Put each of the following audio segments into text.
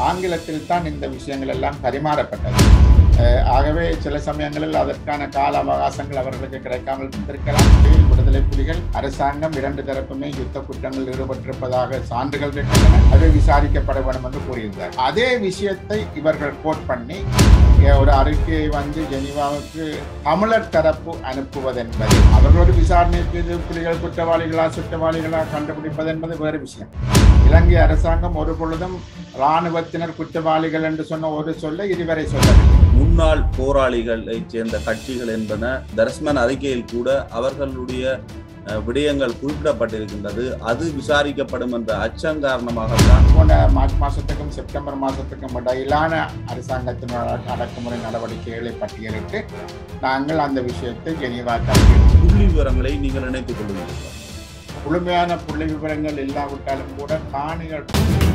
ஆங்கிலத்தில் தான் இந்த விஷயங்கள் எல்லாம் பரிமாறப்பட்டது அஹ் ஆகவே சில சமயங்களில் அதற்கான கால அவகாசங்கள் அவர்களுக்கு கிடைக்காமல் இருந்திருக்கலாம் விடுதலை புலிகள் அரசாங்கம் இரண்டு தரப்புமே யுத்த குற்றங்களில் ஈடுபட்டிருப்பதாக சான்றுகள் இருக்கின்றன அது விசாரிக்கப்பட வேண்டும் என்று கூறியிருந்தார் அதே விஷயத்தை இவர்கள் கோட் பண்ணி இங்கே ஒரு அறிக்கையை வந்து ஜெனீவாவுக்கு தமிழர் தரப்பு அனுப்புவது என்பது அவர்களோட விசாரணைக்கு இது புலிகள் குற்றவாளிகளா சுற்றவாளிகளா கண்டுபிடிப்பது என்பது வேறு விஷயம் இலங்கை அரசாங்கம் ஒரு பொழுதும் இராணுவத்தினர் குற்றவாளிகள் என்று சொன்ன ஒரு சொல்ல இதுவரை சொல்லவில்லை முன்னாள் போராளிகளை சேர்ந்த கட்சிகள் என்பன தரஸ்மன் அறிக்கையில் கூட அவர்களுடைய அஹ், விடயங்கள் குறிப்பிடப்பட்டிருக்கின்றது அது விசாரிக்கப்படும் என்ற அச்சம் காரணமாகத்தான் போன மார்ச் மாசத்துக்கும் செப்டம்பர் மாசத்துக்கும் இடையிலான அரசாங்கத்தினோட அடக்குமுறை நடவடிக்கைகளை பட்டியலிட்டு நாங்கள் அந்த விஷயத்தை ஜெனீவா தருகிறோம் புள்ளி விவரங்களை நீங்கள் இணைத்துக் கொள்ளுங்கள் முழுமையான புள்ளி விவரங்கள் இல்லாவிட்டாலும் கூட காணிகள்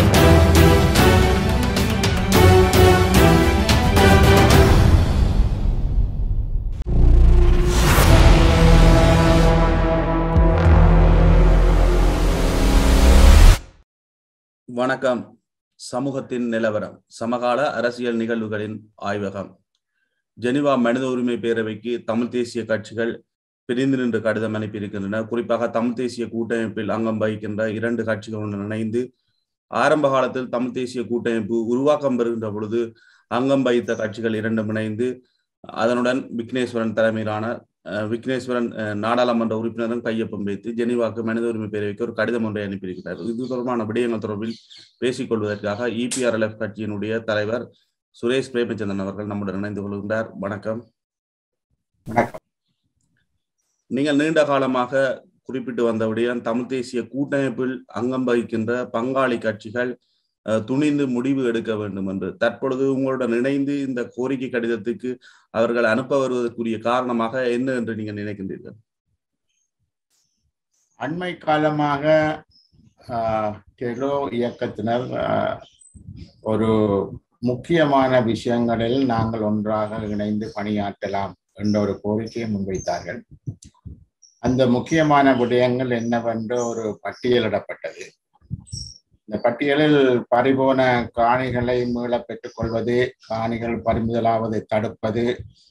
வணக்கம் சமூகத்தின் நிலவரம் சமகால அரசியல் நிகழ்வுகளின் ஆய்வகம் ஜெனிவா மனித உரிமை பேரவைக்கு தமிழ் தேசிய கட்சிகள் பிரிந்து நின்று கடிதம் அனுப்பியிருக்கின்றன குறிப்பாக தமிழ் தேசிய கூட்டமைப்பில் அங்கம் வகிக்கின்ற இரண்டு கட்சிகளுடன் இணைந்து ஆரம்ப காலத்தில் தமிழ் தேசிய கூட்டமைப்பு உருவாக்கம் பெறுகின்ற பொழுது அங்கம் வகித்த கட்சிகள் இரண்டும் இணைந்து அதனுடன் விக்னேஸ்வரன் தலைமையிலான அஹ், விக்னேஸ்வரன் அஹ், நாடாளுமன்ற உறுப்பினரும் கையொப்பம் வைத்து ஜெனீவாக்கு மனித உரிமை பேரவைக்கு ஒரு கடிதம் ஒன்றை அனுப்பியிருக்கிறார் இது தொடர்பான விடயங்கள் தொடர்பில் பேசிக் கொள்வதற்காக இபிஆர்எல்எஃப் கட்சியினுடைய தலைவர் சுரேஷ் பிரேமச்சந்திரன் அவர்கள் நம்முடன் இணைந்து கொள்கின்றார் வணக்கம் வணக்கம் நீங்கள் நீண்ட காலமாக குறிப்பிட்டு வந்த விடயம் தமிழ் தேசிய கூட்டமைப்பில் அங்கம் வகிக்கின்ற பங்காளி கட்சிகள் அஹ், துணிந்து முடிவு எடுக்க வேண்டும் என்று தற்பொழுது உங்களுடன் இணைந்து இந்த கோரிக்கை கடிதத்துக்கு அவர்கள் அனுப்ப வருவதற்குரிய காரணமாக என்ன என்று நீங்கள் நினைக்கின்றீர்கள் அண்மை காலமாக ஆஹ், டெலோ இயக்கத்தினர் ஆஹ், ஒரு முக்கியமான விஷயங்களில் நாங்கள் ஒன்றாக இணைந்து பணியாற்றலாம் என்ற ஒரு கோரிக்கையை முன்வைத்தார்கள் அந்த முக்கியமான விடயங்கள் என்னவென்று ஒரு பட்டியலிடப்பட்டது இந்த பட்டியலில் பறிபோன காணிகளை மீள பெற்றுக் கொள்வது காணிகள் பறிமுதலாவதை தடுப்பது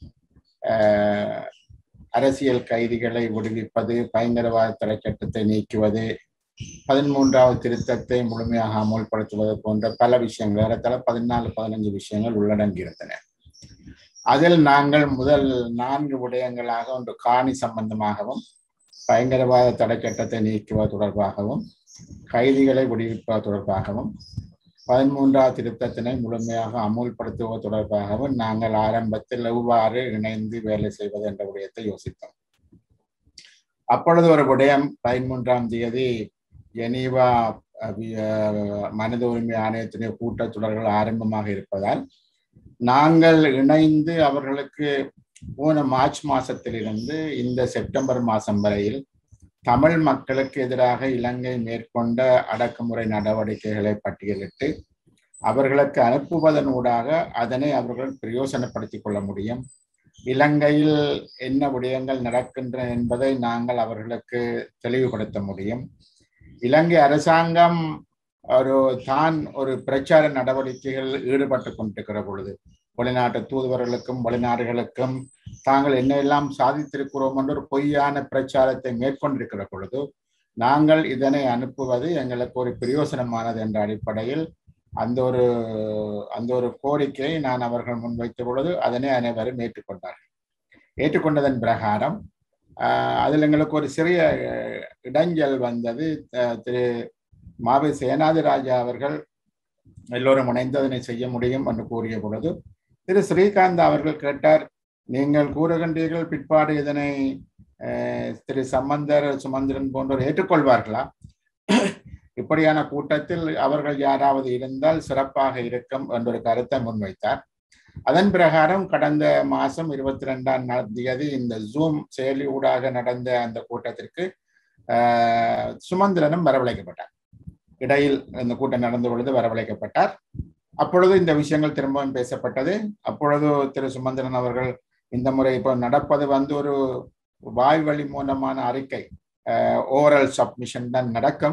ஆஹ், அரசியல் கைதிகளை விடுவிப்பது பயங்கரவாத தடை சட்டத்தை நீக்குவது பதிமூன்றாவது திருத்தத்தை முழுமையாக அமுல்படுத்துவது போன்ற பல விஷயங்கள் ஏறத்தாழ பதினாலு பதினஞ்சு விஷயங்கள் உள்ளடங்கியிருந்தன அதில் நாங்கள் முதல் நான்கு விடயங்களாக ஒன்று காணி சம்பந்தமாகவும் பயங்கரவாத தடை சட்டத்தை நீக்குவது தொடர்பாகவும் கைதிகளை விடுவிப்பது தொடர்பாகவும் பதிமூன்றாவது திருத்தத்தினை முழுமையாக அமுல்படுத்துவது தொடர்பாகவும் நாங்கள் ஆரம்பத்தில் எவ்வாறு இணைந்து வேலை செய்வது என்ற விடயத்தை யோசித்தோம் அப்பொழுது ஒரு விடயம் பதிமூன்றாம் தேதி ஜெனீவா அஹ், வி- அஹ், மனித உரிமை ஆணையத்தினுடைய கூட்டத்தொடர்கள் ஆரம்பமாக இருப்பதால் நாங்கள் இணைந்து அவர்களுக்கு போன மார்ச் மாசத்திலிருந்து இந்த செப்டம்பர் மாதம் வரையில் தமிழ் மக்களுக்கு எதிராக இலங்கை மேற்கொண்ட அடக்குமுறை நடவடிக்கைகளை பட்டியலிட்டு அவர்களுக்கு அனுப்புவதன் ஊடாக அதனை அவர்கள் பிரயோசனப்படுத்திக் கொள்ள முடியும் இலங்கையில் என்ன விடயங்கள் நடக்கின்றன என்பதை நாங்கள் அவர்களுக்கு தெளிவுபடுத்த முடியும் இலங்கை அரசாங்கம் ஒரு தான் ஒரு பிரச்சார நடவடிக்கைகள் ஈடுபட்டு கொண்டிருக்கிற பொழுது வெளிநாட்டு தூதுவர்களுக்கும் வெளிநாடுகளுக்கும் தாங்கள் என்னெல்லாம் சாதித்திருக்கிறோம் என்ற ஒரு பொய்யான பிரச்சாரத்தை மேற்கொண்டிருக்கிற பொழுது நாங்கள் இதனை அனுப்புவது எங்களுக்கு ஒரு பிரயோசனமானது என்ற அடிப்படையில் அந்த ஒரு அந்த ஒரு கோரிக்கையை நான் அவர்கள் முன்வைத்த பொழுது அதனை அனைவரும் ஏற்றுக்கொண்டார்கள் ஏற்றுக்கொண்டதன் பிரகாரம் ஆஹ், அதில் எங்களுக்கு ஒரு சிறிய அஹ், இடைஞ்சல் வந்தது அஹ், திரு மாவி சேனாதிராஜா அவர்கள் எல்லோரும் இணைந்து அதனை செய்ய முடியும் என்று கூறிய பொழுது திரு ஸ்ரீகாந்த் அவர்கள் கேட்டார் நீங்கள் கூறுகின்றீர்கள் பிற்பாடு இதனை அஹ், திரு சம்பந்தர் சுமந்திரன் போன்றோர் ஏற்றுக்கொள்வார்களா இப்படியான கூட்டத்தில் அவர்கள் யாராவது இருந்தால் சிறப்பாக இருக்கும் என்ற ஒரு கருத்தை முன்வைத்தார் அதன் பிரகாரம் கடந்த மாதம் இருபத்தி ரெண்டாம் தேதி இந்த ஜூம் செயலி ஊடாக நடந்த அந்த கூட்டத்திற்கு ஆஹ், சுமந்திரனும் வரவழைக்கப்பட்டார் இடையில் இந்த கூட்டம் நடந்த பொழுது வரவழைக்கப்பட்டார் அப்பொழுது இந்த விஷயங்கள் திரும்பவும் பேசப்பட்டது அப்பொழுது திரு சுமந்திரன் அவர்கள் இந்த முறை இப்போ நடப்பது வந்து ஒரு வாய் வழி மூலமான அறிக்கை ஓரல் சப்மிஷன் தான் நடக்கும்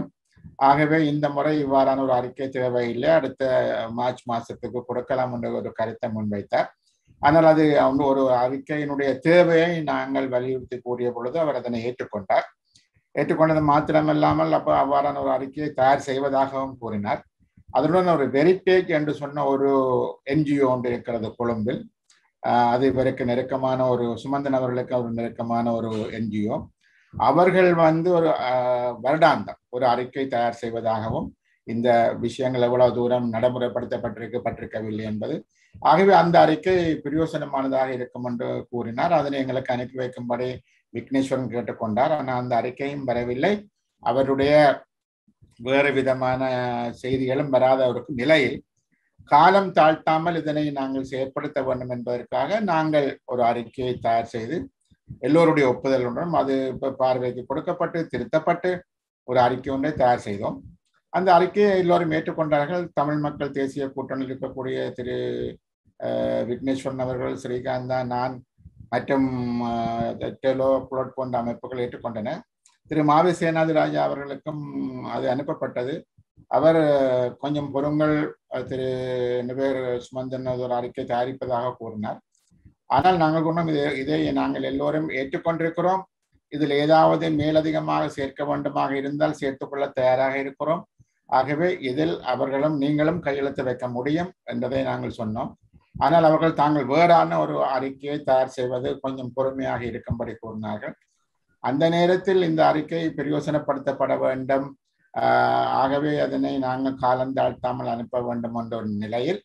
ஆகவே இந்த முறை இவ்வாறான ஒரு அறிக்கை தேவையில்லை அடுத்த மார்ச் மாசத்துக்கு கொடுக்கலாம் என்ற ஒரு கருத்தை முன்வைத்தார் ஆனால் அது ஒரு அறிக்கையினுடைய தேவையை நாங்கள் வலியுறுத்தி கூறிய பொழுது அவர் அதனை ஏற்றுக்கொண்டார் ஏற்றுக்கொண்டது மாத்திரமல்லாமல் அப்போ அவ்வாறான ஒரு அறிக்கையை தயார் செய்வதாகவும் கூறினார் அதனுடன் ஒரு வெரிட்டேஜ் என்று சொன்ன ஒரு என்ஜிஓ ஒன்று இருக்கிறது கொழும்பில் அது இவருக்கு நெருக்கமான ஒரு சுமந்தன் அவர்களுக்கு ஒரு நெருக்கமான ஒரு என்ஜிஓ அவர்கள் வந்து ஒரு வருடாந்தம் ஒரு அறிக்கை தயார் செய்வதாகவும் இந்த விஷயங்கள் எவ்வளவு தூரம் நடைமுறைப்படுத்தப்பட்டிருக்கு பட்டிருக்கவில்லை என்பது ஆகவே அந்த அறிக்கை பிரயோசனமானதாக இருக்கும் என்று கூறினார் அதனை எங்களுக்கு அனுப்பி வைக்கும்படி விக்னேஸ்வரன் கேட்டுக்கொண்டார் ஆனால் அந்த அறிக்கையும் வரவில்லை அவருடைய வேறு விதமான செய்திகளும் வராத ஒரு நிலையில் காலம் தாழ்த்தாமல் இதனை நாங்கள் செயற்படுத்த வேண்டும் என்பதற்காக நாங்கள் ஒரு அறிக்கையை தயார் செய்து எல்லோருடைய ஒப்புதலுடன் அது இப்போ பார்வைக்கு கொடுக்கப்பட்டு திருத்தப்பட்டு ஒரு அறிக்கை ஒன்றை தயார் செய்தோம் அந்த அறிக்கையை எல்லோரும் ஏற்றுக்கொண்டார்கள் தமிழ் மக்கள் தேசிய கூட்டணியில் இருக்கக்கூடிய திரு விக்னேஸ்வரன் அவர்கள் ஸ்ரீகாந்தா நான் மற்றும் டெலோ புலட் போன்ற அமைப்புகள் ஏற்றுக்கொண்டன திரு மாவி சேனாதி ராஜா அவர்களுக்கும் அது அனுப்பப்பட்டது அவர் கொஞ்சம் பொருங்கள் திரு நிபேர் சுமந்தன் ஒரு அறிக்கை தயாரிப்பதாக கூறினார் ஆனால் நாங்கள் கொண்டும் இதை இதை நாங்கள் எல்லோரும் ஏற்றுக்கொண்டிருக்கிறோம் இதில் ஏதாவது மேலதிகமாக சேர்க்க வேண்டுமாக இருந்தால் சேர்த்துக்கொள்ள தயாராக இருக்கிறோம் ஆகவே இதில் அவர்களும் நீங்களும் கையெழுத்து வைக்க முடியும் என்பதை நாங்கள் சொன்னோம் ஆனால் அவர்கள் தாங்கள் வேறான ஒரு அறிக்கையை தயார் செய்வது கொஞ்சம் பொறுமையாக இருக்கும்படி கூறினார்கள் அந்த நேரத்தில் இந்த அறிக்கை பிரயோசனப்படுத்தப்பட வேண்டும் ஆகவே அதனை நாங்கள் காலந்தாழ்த்தாமல் அனுப்ப வேண்டும் என்ற ஒரு நிலையில்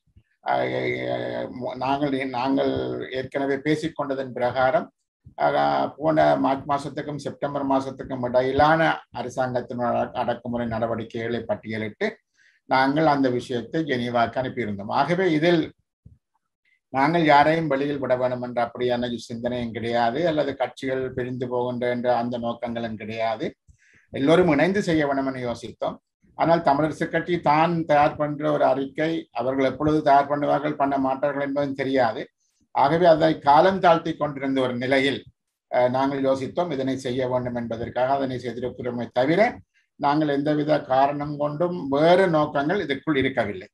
நாங்கள் நாங்கள் ஏற்கனவே பேசிக்கொண்டதன் பிரகாரம் போன மார்ச் மாசத்துக்கும் செப்டம்பர் மாசத்துக்கும் இடையிலான அரசாங்கத்தினுடைய அடக்குமுறை நடவடிக்கைகளை பட்டியலிட்டு நாங்கள் அந்த விஷயத்தை ஜெனீவாக்கு அனுப்பியிருந்தோம் ஆகவே இதில் நாங்கள் யாரையும் வெளியில் விட வேண்டும் என்ற அப்படியான சிந்தனையும் கிடையாது அல்லது கட்சிகள் பிரிந்து போகின்ற என்ற அந்த நோக்கங்களும் கிடையாது எல்லோரும் இணைந்து செய்ய வேண்டும் என யோசித்தோம் ஆனால் தமிழரசு கட்சி தான் தயார் பண்ற ஒரு அறிக்கை அவர்கள் எப்பொழுது தயார் பண்ணுவார்கள் பண்ண மாட்டார்கள் என்பதும் தெரியாது ஆகவே அதை காலம் தாழ்த்தி கொண்டிருந்த ஒரு நிலையில் நாங்கள் யோசித்தோம் இதனை செய்ய வேண்டும் என்பதற்காக அதனை செய்திருக்கிறோமே தவிர நாங்கள் எந்தவித காரணம் கொண்டும் வேறு நோக்கங்கள் இதற்குள் இருக்கவில்லை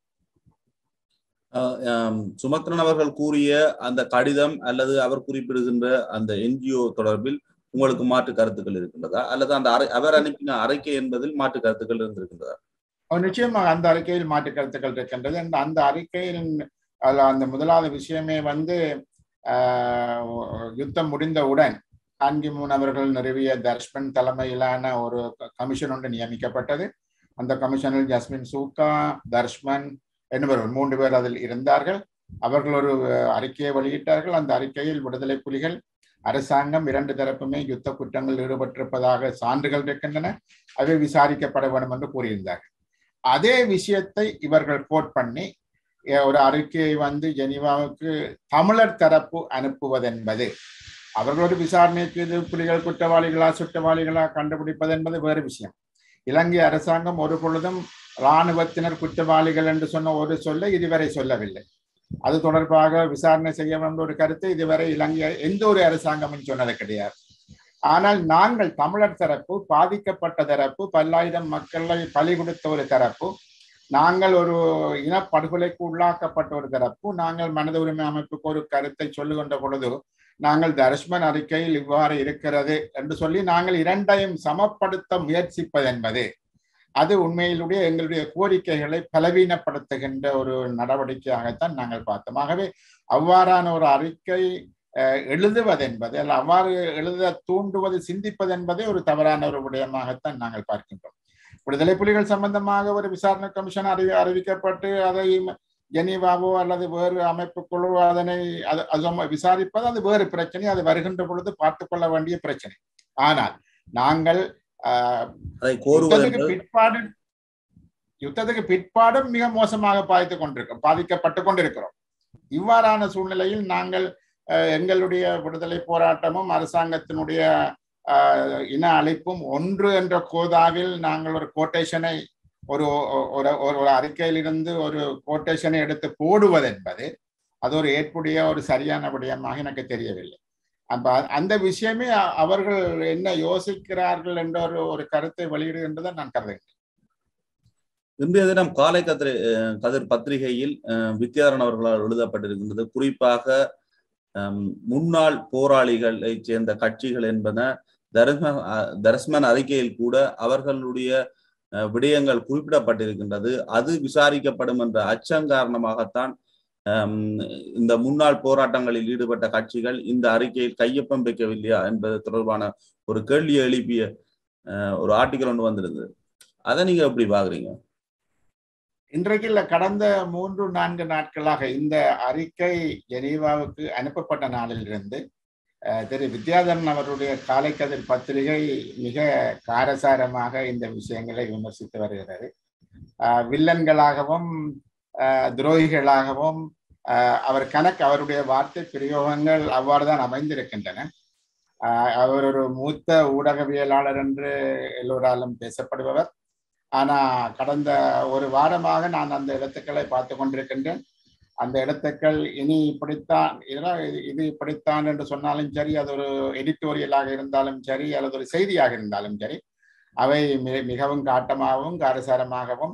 சுமத்ரன் அவர்கள் கூறிய அந்த கடிதம் அல்லது அவர் குறிப்பிடுகின்ற அந்த என்ஜிஓ தொடர்பில் உங்களுக்கு மாற்று கருத்துக்கள் இருக்கின்றதா அல்லது அந்த அவர் அனுப்பின அறிக்கை என்பதில் மாற்று கருத்துக்கள் இருந்திருக்கின்றதா நிச்சயமாக அந்த அறிக்கையில் மாற்று கருத்துக்கள் இருக்கின்றது அந்த அறிக்கையில் அந்த முதலாவது விஷயமே வந்து யுத்தம் முடிந்தவுடன் கான்கிமூன் அவர்கள் நிறுவிய தர்ஷ்மன் தலைமையிலான ஒரு கமிஷன் ஒன்று நியமிக்கப்பட்டது அந்த கமிஷனில் ஜஸ்மின் சூக்கா தர்ஷ்மன் என்பவர் மூன்று பேர் அதில் இருந்தார்கள் அவர்கள் ஒரு அறிக்கையை வெளியிட்டார்கள் அந்த அறிக்கையில் விடுதலை புலிகள் அரசாங்கம் இரண்டு தரப்புமே யுத்த குற்றங்கள் ஈடுபட்டிருப்பதாக சான்றுகள் இருக்கின்றன அவை விசாரிக்கப்பட வேண்டும் என்று கூறியிருந்தார்கள் அதே விஷயத்தை இவர்கள் கோட் பண்ணி ஒரு அறிக்கையை வந்து ஜெனிவாவுக்கு தமிழர் தரப்பு அனுப்புவதென்பது அவர்களோட விசாரணைக்கு இது புலிகள் குற்றவாளிகளா சுற்றவாளிகளா கண்டுபிடிப்பது என்பது வேறு விஷயம் இலங்கை அரசாங்கம் ஒரு பொழுதும் இராணுவத்தினர் குற்றவாளிகள் என்று சொன்ன ஒரு சொல்லை இதுவரை சொல்லவில்லை அது தொடர்பாக விசாரணை செய்ய வேண்டும் ஒரு கருத்தை இதுவரை இலங்கை எந்த ஒரு அரசாங்கமும் சொன்னது கிடையாது ஆனால் நாங்கள் தமிழர் தரப்பு பாதிக்கப்பட்ட தரப்பு பல்லாயிரம் மக்களை பலி கொடுத்த ஒரு தரப்பு நாங்கள் ஒரு இனப்படுகொலைக்கு உள்ளாக்கப்பட்ட ஒரு தரப்பு நாங்கள் மனித உரிமை அமைப்புக்கு ஒரு கருத்தை சொல்லுகின்ற பொழுது நாங்கள் தர்ஷ்மன் அறிக்கையில் இவ்வாறு இருக்கிறது என்று சொல்லி நாங்கள் இரண்டையும் சமப்படுத்த முயற்சிப்பது என்பது அது உண்மையிலுடைய எங்களுடைய கோரிக்கைகளை பலவீனப்படுத்துகின்ற ஒரு நடவடிக்கையாகத்தான் நாங்கள் பார்த்தோம் ஆகவே அவ்வாறான ஒரு அறிக்கை எழுதுவது என்பது அல்ல அவ்வாறு எழுத தூண்டுவது சிந்திப்பது என்பதே ஒரு தவறான ஒரு விடயமாகத்தான் நாங்கள் பார்க்கின்றோம் விடுதலை புலிகள் சம்பந்தமாக ஒரு விசாரணை கமிஷன் அறிவி அறிவிக்கப்பட்டு அதை ஜெனீவாவோ அல்லது வேறு அமைப்புக்குழு அதனை அது விசாரிப்பது அது வேறு பிரச்சனை அது வருகின்ற பொழுது பார்த்து கொள்ள வேண்டிய பிரச்சனை ஆனால் நாங்கள் பிற்பாடு யுத்தத்துக்கு பிற்பாடும் மிக மோசமாக பாதித்துக் கொண்டிருக்கிறோம் பாதிக்கப்பட்டு கொண்டிருக்கிறோம் இவ்வாறான சூழ்நிலையில் நாங்கள் எங்களுடைய விடுதலை போராட்டமும் அரசாங்கத்தினுடைய இன அழைப்பும் ஒன்று என்ற கோதாவில் நாங்கள் ஒரு கோட்டேஷனை ஒரு ஒரு ஒரு அறிக்கையிலிருந்து ஒரு கோட்டேஷனை எடுத்து போடுவது என்பது அது ஒரு ஏற்புடைய ஒரு சரியான விடயமாக எனக்கு தெரியவில்லை அப்ப அந்த விஷயமே அவர்கள் என்ன யோசிக்கிறார்கள் என்ற ஒரு ஒரு கருத்தை வெளியிடுகின்றதை நான் கருதுகிறேன் இன்றைய தினம் காலை கதிர் கதிர் பத்திரிகையில் வித்யாரன் அவர்களால் எழுதப்பட்டிருக்கின்றது குறிப்பாக முன்னாள் போராளிகளை சேர்ந்த கட்சிகள் என்பன தர்ம தரஸ்மன் அறிக்கையில் கூட அவர்களுடைய விடயங்கள் குறிப்பிடப்பட்டிருக்கின்றது அது விசாரிக்கப்படும் என்ற அச்சம் காரணமாகத்தான் இந்த முன்னாள் போராட்டங்களில் ஈடுபட்ட கட்சிகள் இந்த அறிக்கையில் கையொப்பம் வைக்கவில்லையா என்பது தொடர்பான ஒரு கேள்வியை எழுப்பிய ஒரு ஆர்டிக்கல் ஒன்று வந்திருந்தது அதை நீங்க எப்படி பாக்குறீங்க இன்றைக்கு இல்ல கடந்த மூன்று நான்கு நாட்களாக இந்த அறிக்கை ஜெனீவாவுக்கு அனுப்பப்பட்ட நாளிலிருந்து திரு வித்யாதரன் அவருடைய காலைக்கதிர் பத்திரிகை மிக காரசாரமாக இந்த விஷயங்களை விமர்சித்து வருகிறது வில்லன்களாகவும் துரோகிகளாகவும் அவர் கணக்கு அவருடைய வார்த்தை பிரயோகங்கள் அவ்வாறு தான் அமைந்திருக்கின்றன அவர் ஒரு மூத்த ஊடகவியலாளர் என்று எல்லோராலும் பேசப்படுபவர் ஆனா கடந்த ஒரு வாரமாக நான் அந்த எழுத்துக்களை பார்த்து கொண்டிருக்கின்றேன் அந்த எழுத்துக்கள் இனி இப்படித்தான் இது இப்படித்தான் என்று சொன்னாலும் சரி அது ஒரு எடிட்டோரியலாக இருந்தாலும் சரி அல்லது ஒரு செய்தியாக இருந்தாலும் சரி அவை மிகவும் காட்டமாகவும் காரசாரமாகவும்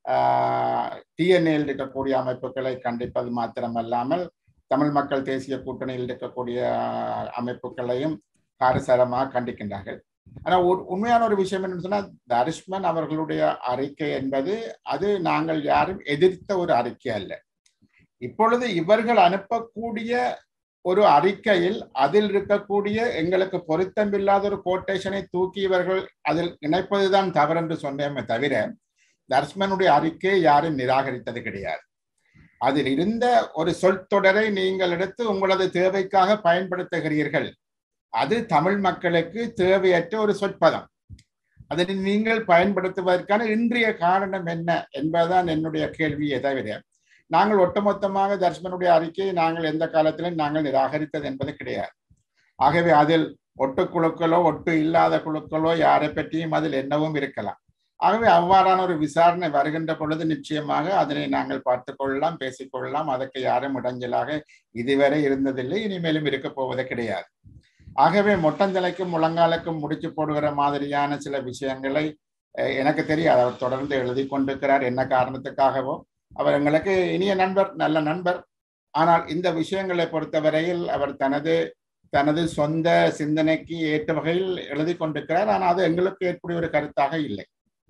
டிஎன்ஏயில் இருக்கக்கூடிய அமைப்புகளை கண்டிப்பது மாத்திரமல்லாமல் தமிழ் மக்கள் தேசிய கூட்டணியில் இருக்கக்கூடிய அமைப்புகளையும் காரசாரமாக கண்டிக்கின்றார்கள் ஆனா உண்மையான ஒரு விஷயம் என்னன்னு சொன்னா தரிஷ்மன் அவர்களுடைய அறிக்கை என்பது அது நாங்கள் யாரும் எதிர்த்த ஒரு அறிக்கை அல்ல இப்பொழுது இவர்கள் அனுப்பக்கூடிய ஒரு அறிக்கையில் அதில் இருக்கக்கூடிய எங்களுக்கு பொருத்தமில்லாத ஒரு கோட்டேஷனை தூக்கி இவர்கள் அதில் இணைப்பதுதான் தவறு என்று சொன்னேமே தவிர தர்ஷ்மனுடைய அறிக்கையை யாரும் நிராகரித்தது கிடையாது அதில் இருந்த ஒரு சொல் தொடரை நீங்கள் எடுத்து உங்களது தேவைக்காக பயன்படுத்துகிறீர்கள் அது தமிழ் மக்களுக்கு தேவையற்ற ஒரு சொற்பதம் அதனை நீங்கள் பயன்படுத்துவதற்கான இன்றைய காரணம் என்ன என்பதுதான் என்னுடைய கேள்வியை தவிர நாங்கள் ஒட்டுமொத்தமாக தர்ஷமனுடைய அறிக்கையை நாங்கள் எந்த காலத்திலும் நாங்கள் நிராகரித்தது என்பது கிடையாது ஆகவே அதில் ஒட்டு குழுக்களோ ஒட்டு இல்லாத குழுக்களோ யாரை பற்றியும் அதில் என்னவும் இருக்கலாம் ஆகவே அவ்வாறான ஒரு விசாரணை வருகின்ற பொழுது நிச்சயமாக அதனை நாங்கள் பார்த்து கொள்ளலாம் பேசிக்கொள்ளலாம் அதற்கு யாரும் இடைஞ்சலாக இதுவரை இருந்ததில்லை இனிமேலும் இருக்க போவது கிடையாது ஆகவே மொட்டந்தலைக்கும் முழங்காலுக்கும் முடிச்சு போடுகிற மாதிரியான சில விஷயங்களை எனக்கு தெரியாது அவர் தொடர்ந்து எழுதி கொண்டிருக்கிறார் என்ன காரணத்துக்காகவோ அவர் எங்களுக்கு இனிய நண்பர் நல்ல நண்பர் ஆனால் இந்த விஷயங்களை பொறுத்தவரையில் அவர் தனது தனது சொந்த சிந்தனைக்கு ஏற்ற வகையில் எழுதி கொண்டிருக்கிறார் ஆனால் அது எங்களுக்கு ஏற்புடைய ஒரு கருத்தாக இல்லை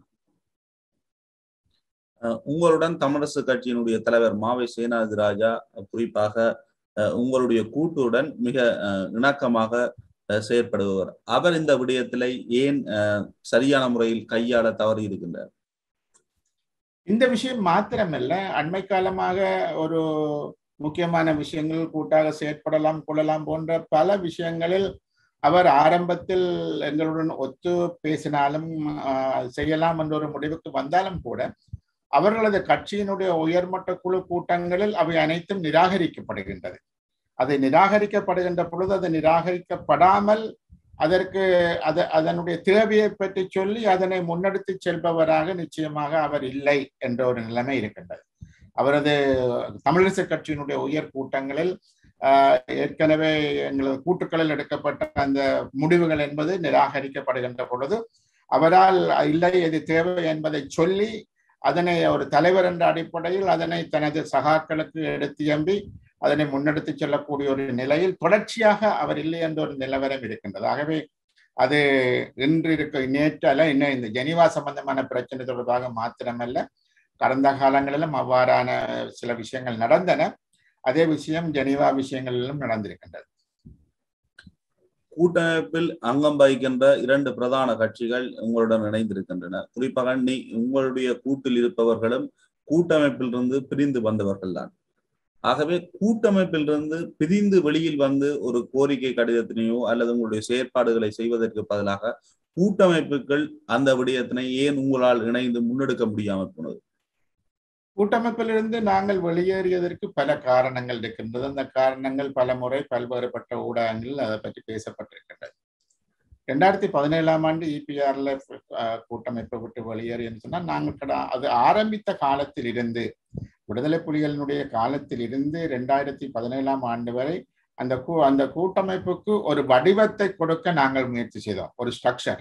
உங்களுடன் தமிழரசு கட்சியினுடைய தலைவர் மாவை சேனாதி ராஜா குறிப்பாக உங்களுடைய கூட்டுடன் மிக இணக்கமாக செயற்படுபவர் அவர் இந்த விடயத்தில ஏன் சரியான முறையில் கையாள தவறி இருக்கின்றார் இந்த விஷயம் மாத்திரமல்ல அண்மை காலமாக ஒரு முக்கியமான விஷயங்கள் கூட்டாக செயற்படலாம் கொள்ளலாம் போன்ற பல விஷயங்களில் அவர் ஆரம்பத்தில் எங்களுடன் ஒத்து பேசினாலும் செய்யலாம் என்ற ஒரு முடிவுக்கு வந்தாலும் கூட அவர்களது கட்சியினுடைய உயர்மட்ட குழு கூட்டங்களில் அவை அனைத்தும் நிராகரிக்கப்படுகின்றது அதை நிராகரிக்கப்படுகின்ற பொழுது அது நிராகரிக்கப்படாமல் அதற்கு அத அதனுடைய தேவையை பற்றி சொல்லி அதனை முன்னெடுத்து செல்பவராக நிச்சயமாக அவர் இல்லை என்ற ஒரு நிலைமை இருக்கின்றது அவரது தமிழிசை கட்சியினுடைய உயர் கூட்டங்களில் ஏற்கனவே எங்களது கூட்டுக்களில் எடுக்கப்பட்ட அந்த முடிவுகள் என்பது நிராகரிக்கப்படுகின்ற பொழுது அவரால் இல்லை இது தேவை என்பதை சொல்லி அதனை ஒரு தலைவர் என்ற அடிப்படையில் அதனை தனது சகாக்களுக்கு எடுத்து எம்பி அதனை முன்னெடுத்து செல்லக்கூடிய ஒரு நிலையில் தொடர்ச்சியாக அவர் இல்லை என்ற ஒரு நிலவரம் இருக்கின்றது ஆகவே அது இன்று இருக்க நேற்று அல்ல இன்னும் இந்த ஜெனிவா சம்பந்தமான பிரச்சனை தொடர்பாக மாத்திரமல்ல கடந்த காலங்களிலும் அவ்வாறான சில விஷயங்கள் நடந்தன அதே விஷயம் ஜெனிவா விஷயங்களிலும் நடந்திருக்கின்றது கூட்டமைப்பில் அங்கம் வகிக்கின்ற இரண்டு பிரதான கட்சிகள் உங்களுடன் இணைந்திருக்கின்றன குறிப்பாக நீ உங்களுடைய கூட்டில் இருப்பவர்களும் கூட்டமைப்பிலிருந்து பிரிந்து வந்தவர்கள் தான் ஆகவே கூட்டமைப்பிலிருந்து பிரிந்து வெளியில் வந்து ஒரு கோரிக்கை கடிதத்தினையோ அல்லது உங்களுடைய செயற்பாடுகளை செய்வதற்கு பதிலாக கூட்டமைப்புகள் அந்த விடயத்தினை ஏன் உங்களால் இணைந்து முன்னெடுக்க முடியாமல் போனது கூட்டமைப்பிலிருந்து நாங்கள் வெளியேறியதற்கு பல காரணங்கள் இருக்கின்றது அந்த காரணங்கள் பல முறை பல்வேறுபட்ட ஊடகங்களில் அதை பற்றி பேசப்பட்டிருக்கின்றது ரெண்டாயிரத்தி பதினேழாம் ஆண்டு இபிஆர்ல கூட்டமைப்பை விட்டு வெளியேறியன்னு சொன்னால் நாங்கள் கடா அது ஆரம்பித்த காலத்தில் இருந்து விடுதலை புலிகளினுடைய காலத்தில் இருந்து ரெண்டாயிரத்தி பதினேழாம் ஆண்டு வரை அந்த கூ அந்த கூட்டமைப்புக்கு ஒரு வடிவத்தை கொடுக்க நாங்கள் முயற்சி செய்தோம் ஒரு ஸ்ட்ரக்சர்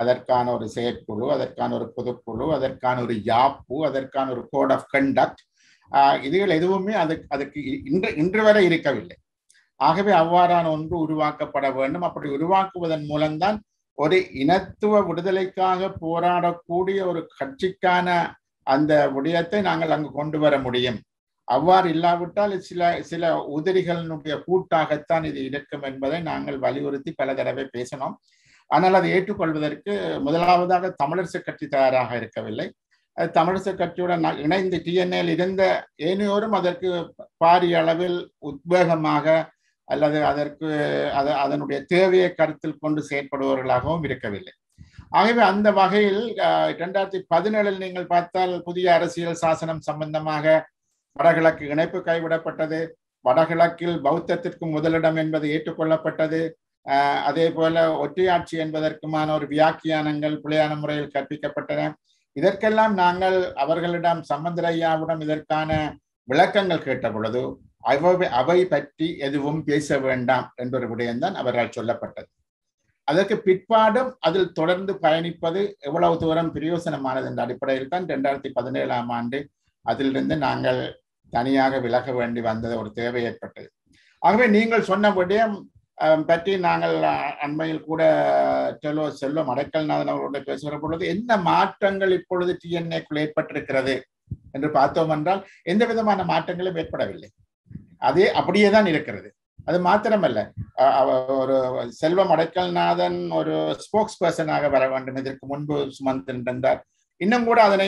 அதற்கான ஒரு செயற்குழு அதற்கான ஒரு பொதுக்குழு அதற்கான ஒரு யாப்பு அதற்கான ஒரு கோட் ஆஃப் கண்டக்ட் இதுகள் எதுவுமே அதுக்கு அதுக்கு இன்று இன்று வரை இருக்கவில்லை ஆகவே அவ்வாறான ஒன்று உருவாக்கப்பட வேண்டும் அப்படி உருவாக்குவதன் மூலம்தான் ஒரு இனத்துவ விடுதலைக்காக போராடக்கூடிய ஒரு கட்சிக்கான அந்த விடயத்தை நாங்கள் அங்கு கொண்டு வர முடியும் அவ்வாறு இல்லாவிட்டால் சில சில உதிரிகளினுடைய கூட்டாகத்தான் இது இருக்கும் என்பதை நாங்கள் வலியுறுத்தி பல தடவை பேசினோம் ஆனால் அதை ஏற்றுக்கொள்வதற்கு முதலாவதாக தமிழரசு கட்சி தயாராக இருக்கவில்லை தமிழரசு கட்சியுடன் இணைந்து டிஎன்ஏல் இருந்த ஏனையோரும் அதற்கு பாரிய அளவில் உத்வேகமாக அல்லது அதற்கு அது அதனுடைய தேவையை கருத்தில் கொண்டு செயற்படுபவர்களாகவும் இருக்கவில்லை ஆகவே அந்த வகையில் இரண்டாயிரத்தி பதினேழில் நீங்கள் பார்த்தால் புதிய அரசியல் சாசனம் சம்பந்தமாக வடகிழக்கு இணைப்பு கைவிடப்பட்டது வடகிழக்கில் பௌத்தத்திற்கு முதலிடம் என்பது ஏற்றுக்கொள்ளப்பட்டது அதே போல ஒற்றையாட்சி என்பதற்குமான ஒரு வியாக்கியானங்கள் பிழையான முறையில் கற்பிக்கப்பட்டன இதற்கெல்லாம் நாங்கள் அவர்களிடம் சம்பந்தரையாவிடம் இதற்கான விளக்கங்கள் கேட்ட பொழுது அவை அவை பற்றி எதுவும் பேச வேண்டாம் என்ற ஒரு விடயம்தான் அவரால் சொல்லப்பட்டது அதற்கு பிற்பாடும் அதில் தொடர்ந்து பயணிப்பது எவ்வளவு தூரம் பிரயோசனமானது என்ற அடிப்படையில் தான் இரண்டாயிரத்தி பதினேழாம் ஆண்டு அதிலிருந்து நாங்கள் தனியாக விலக வேண்டி வந்தது ஒரு தேவை ஏற்பட்டது ஆகவே நீங்கள் சொன்ன விடயம் பற்றி நாங்கள் அண்மையில் கூட செல்வ செல்வம் அடைக்கல்நாதன் அவர்களோட பேசுகிற பொழுது என்ன மாற்றங்கள் இப்பொழுது டிஎன்ஏக்குள் ஏற்பட்டிருக்கிறது என்று பார்த்தோம் என்றால் எந்த விதமான மாற்றங்களும் ஏற்படவில்லை அதே அப்படியே தான் இருக்கிறது அது மாத்திரமல்ல ஒரு செல்வம் அடைக்கல்நாதன் ஒரு ஸ்போக்ஸ் பர்சனாக வர வேண்டும் இதற்கு முன்பு சுமந்திருந்தார் இன்னும் கூட அதனை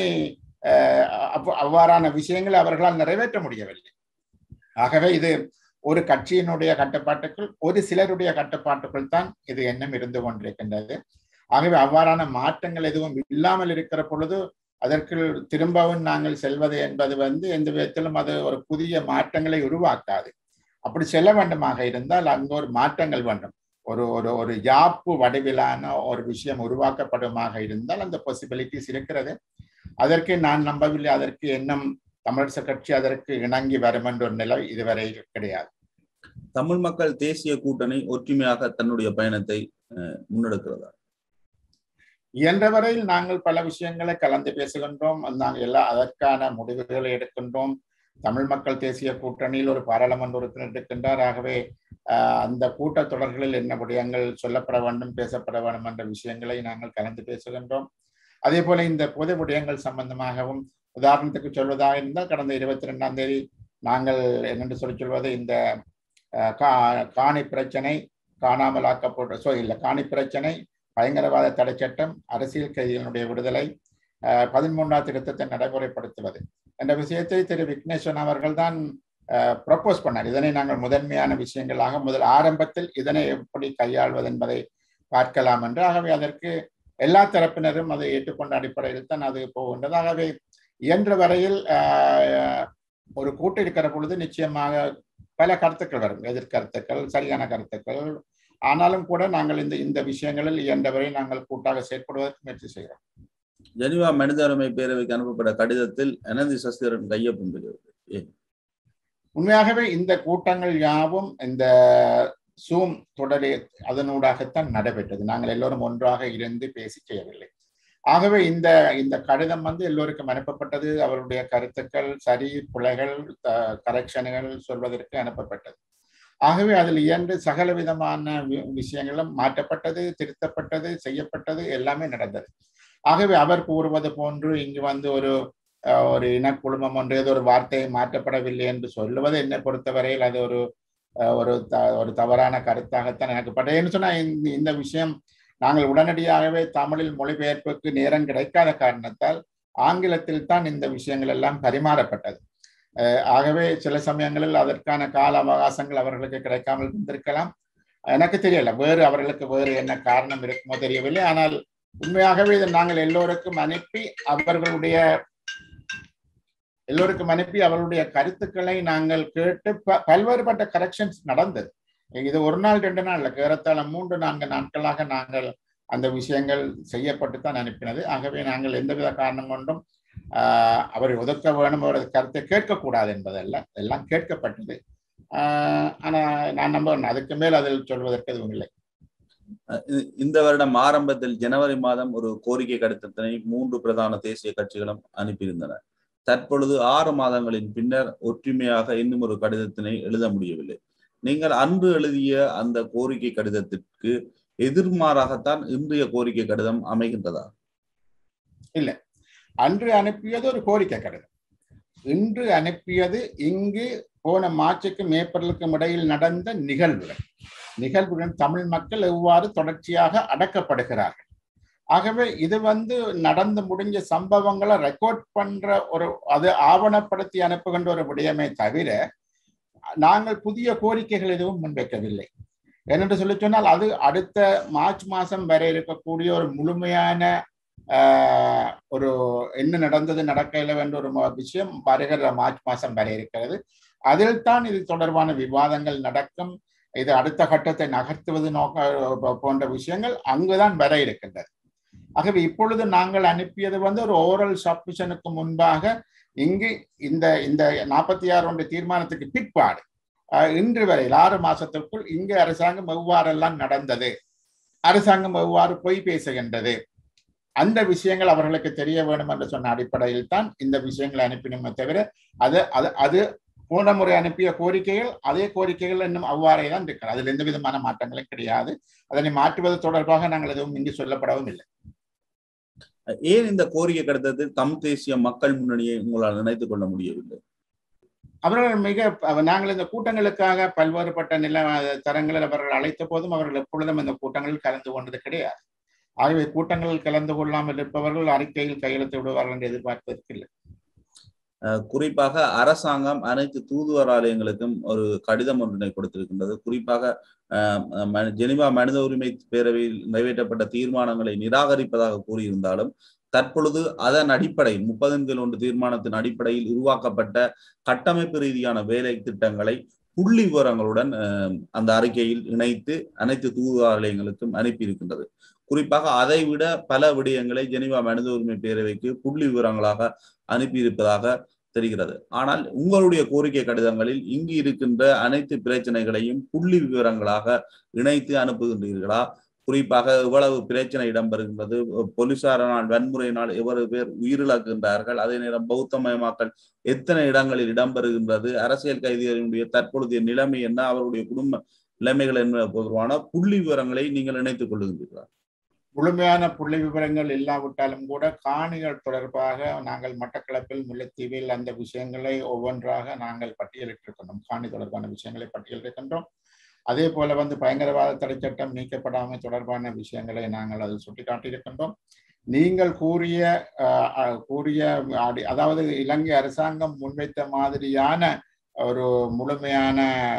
அவ்வாறான விஷயங்களை அவர்களால் நிறைவேற்ற முடியவில்லை ஆகவே இது ஒரு கட்சியினுடைய கட்டுப்பாட்டுக்குள் ஒரு சிலருடைய கட்டுப்பாட்டுக்குள் தான் இது எண்ணம் இருந்து கொண்டிருக்கின்றது ஆகவே அவ்வாறான மாற்றங்கள் எதுவும் இல்லாமல் இருக்கிற பொழுது அதற்கு திரும்பவும் நாங்கள் செல்வது என்பது வந்து எந்த விதத்திலும் அது ஒரு புதிய மாற்றங்களை உருவாக்காது அப்படி செல்ல வேண்டுமாக இருந்தால் அங்கு ஒரு மாற்றங்கள் வேண்டும் ஒரு ஒரு ஒரு யாப்பு வடிவிலான ஒரு விஷயம் உருவாக்கப்படுமாக இருந்தால் அந்த பாசிபிலிட்டிஸ் இருக்கிறது அதற்கு நான் நம்பவில்லை அதற்கு எண்ணம் தமிழரசு கட்சி அதற்கு இணங்கி வரும் என்ற ஒரு நிலை இதுவரை கிடையாது தமிழ் மக்கள் தேசிய கூட்டணி ஒற்றுமையாக தன்னுடைய பயணத்தை முன்னெடுக்கிறதா இயன்றவரையில் நாங்கள் பல விஷயங்களை கலந்து பேசுகின்றோம் நாங்கள் எல்லா அதற்கான முடிவுகளை எடுக்கின்றோம் தமிழ் மக்கள் தேசிய கூட்டணியில் ஒரு பாராளுமன்ற உறுப்பினர் இருக்கின்றார் ஆகவே அந்த கூட்டத்தொடர்களில் என்ன விடயங்கள் சொல்லப்பட வேண்டும் பேசப்பட வேண்டும் என்ற விஷயங்களை நாங்கள் கலந்து பேசுகின்றோம் அதே போல இந்த பொது விடயங்கள் சம்பந்தமாகவும் உதாரணத்துக்கு சொல்வதாக இருந்தால் கடந்த இருபத்தி ரெண்டாம் தேதி நாங்கள் என்னென்று சொல்லி சொல்வது இந்த காணி பிரச்சனை காணாமலாக்கப்பட்ட சோ இல்லை காணி பிரச்சனை பயங்கரவாத தடை சட்டம் அரசியல் கைதிகளுடைய விடுதலை பதிமூன்றாம் திருத்தத்தை நடைமுறைப்படுத்துவது என்ற விஷயத்தை திரு விக்னேஸ்வரன் அவர்கள் தான் ப்ரப்போஸ் பண்ணார் இதனை நாங்கள் முதன்மையான விஷயங்களாக முதல் ஆரம்பத்தில் இதனை எப்படி கையாள்வது என்பதை பார்க்கலாம் என்று ஆகவே அதற்கு எல்லா தரப்பினரும் அதை ஏற்றுக்கொண்ட அடிப்படையில் தான் அது போகின்றது ஆகவே இயன்ற வரையில் ஒரு கூட்டு இருக்கிற பொழுது நிச்சயமாக பல கருத்துக்கள் வரும் எதிர்கருத்துக்கள் சரியான கருத்துக்கள் ஆனாலும் கூட நாங்கள் இந்த இந்த விஷயங்களில் இயன்றவரை நாங்கள் கூட்டாக செயற்படுவதற்கு முயற்சி செய்கிறோம் ஜெனிவா மனித உரிமை பேரவைக்கு அனுப்பப்பட்ட கடிதத்தில் அனந்தி சஸ்திரன் கையொப்பம் பெறுகிறது உண்மையாகவே இந்த கூட்டங்கள் யாவும் இந்த சூம் தொடரே அதனூடாகத்தான் நடைபெற்றது நாங்கள் எல்லோரும் ஒன்றாக இருந்து பேசி செய்யவில்லை ஆகவே இந்த இந்த கடிதம் வந்து எல்லோருக்கும் அனுப்பப்பட்டது அவருடைய கருத்துக்கள் சரி பிழைகள் கரெக்ஷன்கள் சொல்வதற்கு அனுப்பப்பட்டது ஆகவே அதில் இயன்று சகல விதமான விஷயங்களும் மாற்றப்பட்டது திருத்தப்பட்டது செய்யப்பட்டது எல்லாமே நடந்தது ஆகவே அவர் கூறுவது போன்று இங்கு வந்து ஒரு ஒரு இனக்குழுமம் ஒன்று ஏதோ ஒரு வார்த்தை மாற்றப்படவில்லை என்று சொல்லுவது என்னை பொறுத்தவரையில் அது ஒரு ஒரு த ஒரு தவறான கருத்தாகத்தான் எனக்கு பட்டேன்னு சொன்னா இந்த விஷயம் நாங்கள் உடனடியாகவே தமிழில் மொழிபெயர்ப்புக்கு நேரம் கிடைக்காத காரணத்தால் ஆங்கிலத்தில் தான் இந்த விஷயங்கள் எல்லாம் பரிமாறப்பட்டது ஆகவே சில சமயங்களில் அதற்கான கால அவகாசங்கள் அவர்களுக்கு கிடைக்காமல் இருந்திருக்கலாம் எனக்கு தெரியல வேறு அவர்களுக்கு வேறு என்ன காரணம் இருக்குமோ தெரியவில்லை ஆனால் உண்மையாகவே இதை நாங்கள் எல்லோருக்கும் அனுப்பி அவர்களுடைய எல்லோருக்கும் அனுப்பி அவர்களுடைய கருத்துக்களை நாங்கள் கேட்டு பல்வேறுபட்ட கரெக்ஷன்ஸ் நடந்தது இது ஒரு நாள் ரெண்டு நாள் ஏறத்தாழ மூன்று நான்கு நாட்களாக நாங்கள் அந்த விஷயங்கள் செய்யப்பட்டு தான் அனுப்பினது ஆகவே நாங்கள் எந்தவித காரணம் கொண்டும் அவரை ஒதுக்க வேணும் அவரது கருத்தை கேட்கக்கூடாது என்பதல்ல எல்லாம் கேட்கப்பட்டது ஆனா நான் நம்ப அதுக்கு மேல் அதில் சொல்வதற்கு எதுவும் இல்லை இ- இந்த வருடம் ஆரம்பத்தில் ஜனவரி மாதம் ஒரு கோரிக்கை கடிதத்தினை மூன்று பிரதான தேசிய கட்சிகளும் அனுப்பியிருந்தன தற்பொழுது ஆறு மாதங்களின் பின்னர் ஒற்றுமையாக இன்னும் ஒரு கடிதத்தினை எழுத முடியவில்லை நீங்கள் அன்று எழுதிய அந்த கோரிக்கை கடிதத்திற்கு எதிர்மாறாகத்தான் இன்றைய கோரிக்கை கடிதம் அமைகின்றதா அன்று அனுப்பியது ஒரு கோரிக்கை கடிதம் இன்று அனுப்பியது இங்கு போன மார்ச்சுக்கும் ஏப்ரலுக்கும் இடையில் நடந்த நிகழ்வுகள் நிகழ்வுடன் தமிழ் மக்கள் எவ்வாறு தொடர்ச்சியாக அடக்கப்படுகிறார்கள் ஆகவே இது வந்து நடந்து முடிஞ்ச சம்பவங்களை ரெக்கார்ட் பண்ற ஒரு அது ஆவணப்படுத்தி அனுப்புகின்ற ஒரு விடயமே தவிர நாங்கள் புதிய கோரிக்கைகள் எதுவும் முன்வைக்கவில்லை ஏனென்று சொல்லி சொன்னால் அது அடுத்த மார்ச் மாதம் வரை இருக்கக்கூடிய ஒரு முழுமையான ஆஹ், ஒரு என்ன நடந்தது நடக்கல என்ற ஒரு ம- விஷயம் வருகிற மார்ச் மாதம் வரை இருக்கிறது அதில் தான் இது தொடர்பான விவாதங்கள் நடக்கும் இது அடுத்த கட்டத்தை நகர்த்துவது நோக்க போன்ற விஷயங்கள் அங்குதான் வர இருக்கின்றது ஆகவே இப்பொழுது நாங்கள் அனுப்பியது வந்து ஒரு ஓரல் சப்மிஷனுக்கு முன்பாக இங்கு இந்த இந்த நாற்பத்தி ஆறு ஒன்று தீர்மானத்துக்கு பிற்பாடு அஹ், இன்று வரையில் ஆறு மாசத்திற்குள் இங்கு அரசாங்கம் எவ்வாறெல்லாம் நடந்தது அரசாங்கம் எவ்வாறு பொய் பேசுகின்றது அந்த விஷயங்கள் அவர்களுக்கு தெரிய வேண்டும் என்று சொன்ன அடிப்படையில் தான் இந்த விஷயங்களை அனுப்பினோமே தவிர அது அது அது போன முறை அனுப்பிய கோரிக்கைகள் அதே கோரிக்கைகள் இன்னும் அவ்வாறே தான் இருக்கிறது அதில் எந்த விதமான மாற்றங்களும் கிடையாது அதனை மாற்றுவது தொடர்பாக நாங்கள் எதுவும் இங்கு சொல்லப்படவும் இல்லை ஏன் இந்த கோரிக்கை கடிதத்தில் தமிழ் தேசிய மக்கள் முன்னணியை உங்களால் நினைத்துக் கொள்ள முடியவில்லை அவர்கள் மிக அவ- நாங்கள் இந்த கூட்டங்களுக்காக பல்வேறுபட்ட நில தரங்களில் அவர்கள் அழைத்த போதும் அவர்கள் எப்பொழுதும் இந்த கூட்டங்களில் கலந்து கொண்டது கிடையாது ஆகவே கூட்டங்களில் கலந்து கொள்ளாமல் இருப்பவர்கள் அறிக்கையில் கையெழுத்து விடுவார்கள் என்று எதிர்பார்ப்பதற்கு இல்லை அஹ் குறிப்பாக அரசாங்கம் அனைத்து தூதுவர் ஆலயங்களுக்கும் ஒரு கடிதம் ஒன்றினை கொடுத்திருக்கின்றது குறிப்பாக அஹ், ம- ஜெனிவா மனித உரிமை பேரவையில் நிறைவேற்றப்பட்ட தீர்மானங்களை நிராகரிப்பதாக கூறியிருந்தாலும் தற்பொழுது அதன் அடிப்படை முப்பதின் கீழ் ஒன்று தீர்மானத்தின் அடிப்படையில் உருவாக்கப்பட்ட கட்டமைப்பு ரீதியான வேலை திட்டங்களை புள்ளி விவரங்களுடன் அஹ், அந்த அறிக்கையில் இணைத்து அனைத்து தூதுவர் ஆலயங்களுக்கும் அனுப்பியிருக்கின்றது குறிப்பாக அதை விட பல விடயங்களை ஜெனிவா மனித உரிமை பேரவைக்கு புள்ளி விவரங்களாக அனுப்பியிருப்பதாக தெரிகிறது ஆனால் உங்களுடைய கோரிக்கை கடிதங்களில் இங்கு இருக்கின்ற அனைத்து பிரச்சனைகளையும் புள்ளி விவரங்களாக இணைத்து அனுப்புகின்றீர்களா குறிப்பாக எவ்வளவு பிரச்சனை இடம்பெறுகின்றது போலீசாரினால் வன்முறையினால் எவ்வளவு பேர் உயிரிழக்கின்றார்கள் அதே நேரம் பௌத்தமயமாக்கல் எத்தனை இடங்களில் இடம்பெறுகின்றது அரசியல் கைதிகளினுடைய தற்பொழுதைய நிலைமை என்ன அவருடைய குடும்ப நிலைமைகள் என்ன பொதுவான புள்ளி விவரங்களை நீங்கள் இணைத்துக் கொள்ளுகின்றீர்களா முழுமையான புள்ளி விவரங்கள் இல்லாவிட்டாலும் கூட காணிகள் தொடர்பாக நாங்கள் மட்டக்களப்பில் முல்லைத்தீவில் அந்த விஷயங்களை ஒவ்வொன்றாக நாங்கள் பட்டியலிட்டிருக்கின்றோம் காணி தொடர்பான விஷயங்களை பட்டியலிட்டிருக்கின்றோம் அதே போல வந்து பயங்கரவாத தடை சட்டம் நீக்கப்படாமை தொடர்பான விஷயங்களை நாங்கள் அதில் சுட்டிக்காட்டியிருக்கின்றோம் நீங்கள் கூறிய அஹ், அஹ், கூறிய அடி- அதாவது இலங்கை அரசாங்கம் முன்வைத்த மாதிரியான ஒரு முழுமையான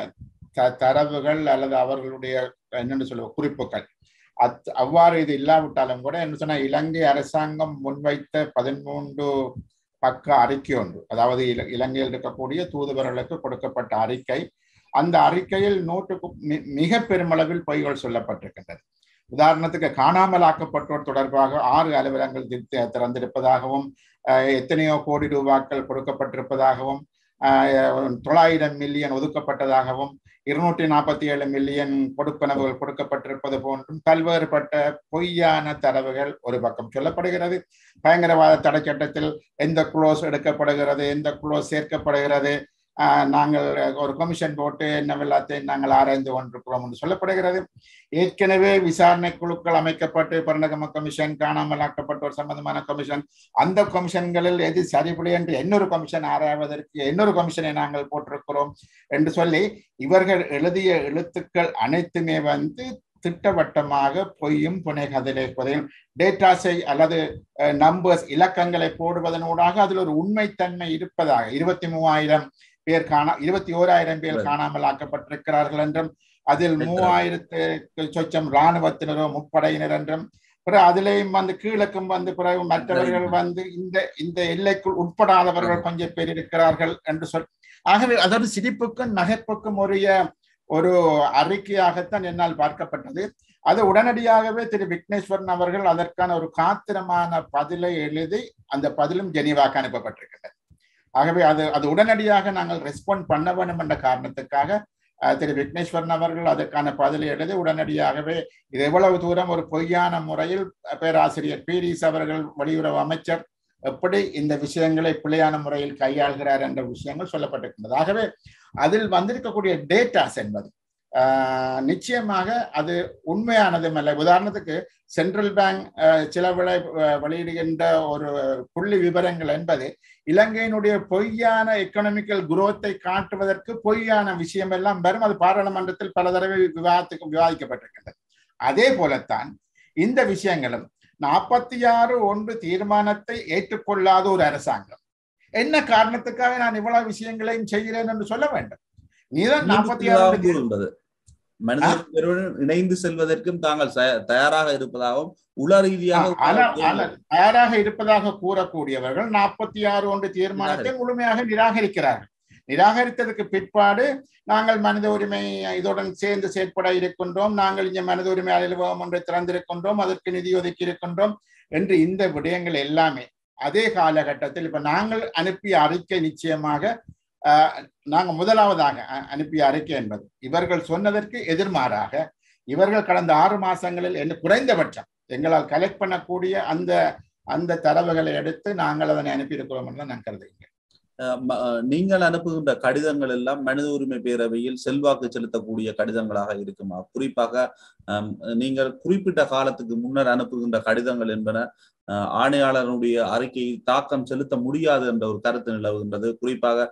த- தரவுகள் அல்லது அவர்களுடைய என்னென்னு சொல்லுவோம் குறிப்புகள் அத் அவ்வாறு இது இல்லாவிட்டாலும் கூட என்ன சொன்னா இலங்கை அரசாங்கம் முன்வைத்த பதிமூன்று பக்க அறிக்கை ஒன்று அதாவது இல- இலங்கையில் இருக்கக்கூடிய தூதுவர்களுக்கு கொடுக்கப்பட்ட அறிக்கை அந்த அறிக்கையில் நூற்றுக்கு மி- மிக பெருமளவில் பொய்கள் சொல்லப்பட்டிருக்கின்றது உதாரணத்துக்கு காணாமல் ஆக்கப்பட்டோர் தொடர்பாக ஆறு அலுவலகங்கள் தி- திறந்திருப்பதாகவும் அஹ், எத்தனையோ கோடி ரூபாக்கள் கொடுக்கப்பட்டிருப்பதாகவும் அஹ், தொள்ளாயிரம் மில்லியன் ஒதுக்கப்பட்டதாகவும் இருநூற்றி நாற்பத்தி ஏழு மில்லியன் கொடுப்பனவுகள் கொடுக்கப்பட்டிருப்பது போன்றும் பல்வேறுபட்ட பொய்யான தரவுகள் ஒரு பக்கம் சொல்லப்படுகிறது பயங்கரவாத தடை சட்டத்தில் எந்த குளோஸ் எடுக்கப்படுகிறது எந்த குளோஸ் சேர்க்கப்படுகிறது ஆஹ் நாங்கள் ஒரு கமிஷன் போட்டு என்னவெல்லாத்தையும் நாங்கள் ஆராய்ந்து கொண்டிருக்கிறோம் என்று சொல்லப்படுகிறது ஏற்கனவே விசாரணை குழுக்கள் அமைக்கப்பட்டு பரணகம கமிஷன் காணாமல் ஆக்கப்பட்டோர் சம்பந்தமான கமிஷன் அந்த கமிஷன்களில் எது சரிபடி என்று இன்னொரு கமிஷன் ஆராய்வதற்கு இன்னொரு கமிஷனை நாங்கள் போட்டிருக்கிறோம் என்று சொல்லி இவர்கள் எழுதிய எழுத்துக்கள் அனைத்துமே வந்து திட்டவட்டமாக பொய்யும் புனை கதிரை புதையும் டேட்டாஸை அல்லது நம்பர்ஸ் இலக்கங்களை போடுவதனூடாக அதில் ஒரு உண்மைத்தன்மை இருப்பதாக இருபத்தி மூவாயிரம் பேர் காணா இருபத்தி ஓராயிரம் பேர் Right. காணாமல் ஆக்கப்பட்டிருக்கிறார்கள் என்றும் அதில் Right. மூவாயிரத்து சொச்சம் இராணுவத்தினரோ முப்படையினர் என்றும் பிறகு அதிலேயும் வந்து கீழக்கும் வந்து பிறகு மற்றவர்கள் Right. வந்து இந்த இந்த எல்லைக்குள் உட்படாதவர்கள் கொஞ்சம் பேர் இருக்கிறார்கள் என்று சொல் ஆகவே அதோட சிரிப்புக்கும் நகைப்புக்கும் உரிய ஒரு அறிக்கையாகத்தான் என்னால் பார்க்கப்பட்டது அது உடனடியாகவே திரு விக்னேஸ்வரன் அவர்கள் அதற்கான ஒரு காத்திரமான பதிலை எழுதி அந்த பதிலும் ஜெனீவாக்கு அனுப்பப்பட்டிருக்கிறது ஆகவே அது அது உடனடியாக நாங்கள் ரெஸ்பாண்ட் பண்ண வேண்டும் என்ற காரணத்துக்காக அஹ், திரு விக்னேஸ்வரன் அவர்கள் அதற்கான பதிலை எழுதி உடனடியாகவே இது எவ்வளவு தூரம் ஒரு பொய்யான முறையில் பேராசிரியர் பீரிஸ் அவர்கள் வெளியுறவு அமைச்சர் எப்படி இந்த விஷயங்களை பிழையான முறையில் கையாள்கிறார் என்ற விஷயங்கள் சொல்லப்பட்டிருக்கின்றது ஆகவே அதில் வந்திருக்கக்கூடிய டேட்டாஸ் என்பது ஆஹ், நிச்சயமாக அது உண்மையானதும் அல்ல உதாரணத்துக்கு சென்ட்ரல் பேங்க் சில விலை அஹ், வெளியிடுகின்ற ஒரு புள்ளி விவரங்கள் என்பது இலங்கையினுடைய பொய்யான எக்கனாமிக்கல் குரோத்தை காட்டுவதற்கு பொய்யான விஷயம் எல்லாம் வரும் அது பாராளுமன்றத்தில் பல தடவை விவாதத்துக்கு விவாதிக்கப்பட்டிருக்கின்றது அதே போலத்தான் இந்த விஷயங்களும் நாற்பத்தி ஆறு ஒன்று தீர்மானத்தை ஏற்றுக்கொள்ளாத ஒரு அரசாங்கம் என்ன காரணத்துக்காக நான் இவ்வளவு விஷயங்களையும் செய்கிறேன் என்று சொல்ல வேண்டும் நீதான் நாற்பத்தி ஆறு கூறுகின்றது மனித உரிமைகளுடன் இணைந்து செல்வதற்கும் தாங்கள் ச- தயாராக இருப்பதாகவும் உள ரீதியாக ஆனால் ஆனால் தயாராக இருப்பதாக கூறக்கூடியவர்கள் நாற்பத்தி ஆறு ஒன்று தீர்மானத்தை முழுமையாக நிராகரிக்கிறார்கள் நிராகரித்ததுக்கு பிற்பாடு நாங்கள் மனித உரிமை இதுடன் சேர்ந்து செயற்பட இருக்கின்றோம் நாங்கள் இங்கே மனித உரிமை அலுவலகம் ஒன்றை திறந்திருக்கின்றோம் அதற்கு நிதி ஒதுக்கி இருக்கின்றோம் என்று இந்த விடயங்கள் எல்லாமே அதே காலகட்டத்தில் இப்ப நாங்கள் அனுப்பிய அறிக்கை நிச்சயமாக ஆஹ், நாங்க முதலாவதாக அ- அனுப்பிய அறிக்கை என்பது இவர்கள் சொன்னதற்கு எதிர்மாறாக இவர்கள் கடந்த ஆறு மாசங்களில் என்ன குறைந்தபட்சம் எங்களால் கலெக்ட் பண்ணக்கூடிய அந்த அந்த தரவுகளை எடுத்து நாங்கள் அதனை அனுப்பியிருக்கிறோம் என்று நான் கருதுகிறேன் அஹ் ம- அஹ் நீங்கள் அனுப்புகின்ற கடிதங்கள் எல்லாம் மனித உரிமை பேரவையில் செல்வாக்கு செலுத்தக்கூடிய கடிதங்களாக இருக்குமா குறிப்பாக அஹ், நீங்கள் குறிப்பிட்ட காலத்துக்கு முன்னர் அனுப்புகின்ற கடிதங்கள் என்பன அஹ், ஆணையாளருடைய அறிக்கையை தாக்கம் செலுத்த முடியாது என்ற ஒரு கருத்து நிலவுகின்றது குறிப்பாக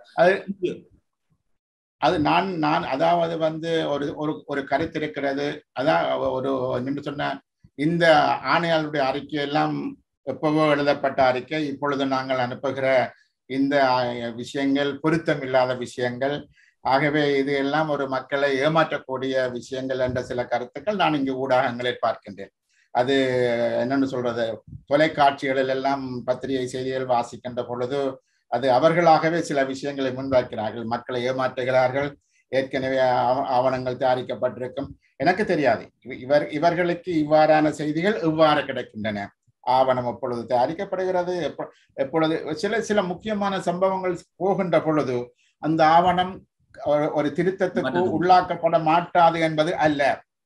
அது நான் நான் அதாவது வந்து ஒரு ஒரு ஒரு கருத்து இருக்கிறது அதான் ஒரு நின்று சொன்ன இந்த ஆணையாளருடைய அறிக்கை எல்லாம் எப்பவோ எழுதப்பட்ட அறிக்கை இப்பொழுது நாங்கள் அனுப்புகிற இந்த ஆஹ், விஷயங்கள் பொருத்தம் இல்லாத விஷயங்கள் ஆகவே இது எல்லாம் ஒரு மக்களை ஏமாற்றக்கூடிய விஷயங்கள் என்ற சில கருத்துக்கள் நான் இங்கு ஊடகங்களில் பார்க்கின்றேன் அது என்னன்னு சொல்றது தொலைக்காட்சிகளில் எல்லாம் பத்திரிகை செய்திகள் வாசிக்கின்ற பொழுது அது அவர்களாகவே சில விஷயங்களை முன்வைக்கிறார்கள் மக்களை ஏமாற்றுகிறார்கள் ஏற்கனவே ஆவ- ஆவணங்கள் தயாரிக்கப்பட்டிருக்கும் எனக்கு தெரியாது இவ- இவர் இவர்களுக்கு இவ்வாறான செய்திகள் இவ்வாறு கிடைக்கின்றன ஆவணம் எப்பொழுது தயாரிக்கப்படுகிறது எப்ப- எப்பொழுது சில சில முக்கியமான சம்பவங்கள் போகின்ற பொழுது அந்த ஆவணம் ஒரு- ஒரு திருத்தத்துக்கு மாற்றம். உள்ளாக்கப்பட மாட்டாது என்பது அல்ல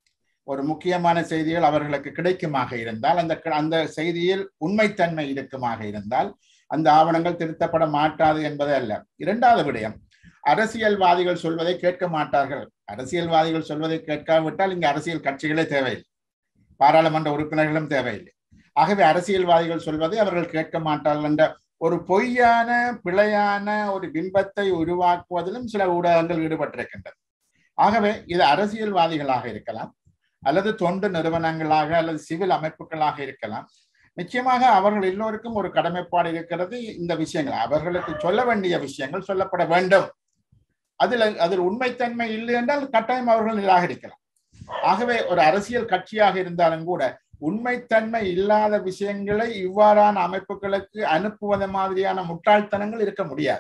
ஒரு முக்கியமான செய்திகள் அவர்களுக்கு கிடைக்குமாக இருந்தால் அந்த க- அந்த செய்தியில் உண்மைத்தன்மை இருக்குமாக இருந்தால் அந்த ஆவணங்கள் திருத்தப்பட மாட்டாது என்பது அல்ல இரண்டாவது விடயம் அரசியல்வாதிகள் சொல்வதை கேட்க மாட்டார்கள் அரசியல்வாதிகள் சொல்வதை கேட்காவிட்டால் இங்கு அரசியல் கட்சிகளே தேவையில்லை பாராளுமன்ற உறுப்பினர்களும் தேவையில்லை ஆகவே அரசியல்வாதிகள் சொல்வதை அவர்கள் கேட்க மாட்டார்கள் என்ற ஒரு பொய்யான பிழையான ஒரு பிம்பத்தை உருவாக்குவதிலும் சில ஊடகங்கள் ஈடுபட்டிருக்கின்றன ஆகவே இது அரசியல்வாதிகளாக இருக்கலாம் அல்லது தொண்டு நிறுவனங்களாக அல்லது சிவில் அமைப்புகளாக இருக்கலாம் நிச்சயமாக அவர்கள் எல்லோருக்கும் ஒரு கடமைப்பாடு இருக்கிறது இந்த விஷயங்கள் அவர்களுக்கு சொல்ல வேண்டிய விஷயங்கள் சொல்லப்பட வேண்டும் அதில் அதில் உண்மைத்தன்மை இல்லை என்றால் கட்டாயம் அவர்கள் நிராகரிக்கலாம் ஆகவே ஒரு அரசியல் கட்சியாக இருந்தாலும் கூட உண்மைத்தன்மை இல்லாத விஷயங்களை இவ்வாறான அமைப்புகளுக்கு அனுப்புவது மாதிரியான முட்டாள்தனங்கள் இருக்க முடியாது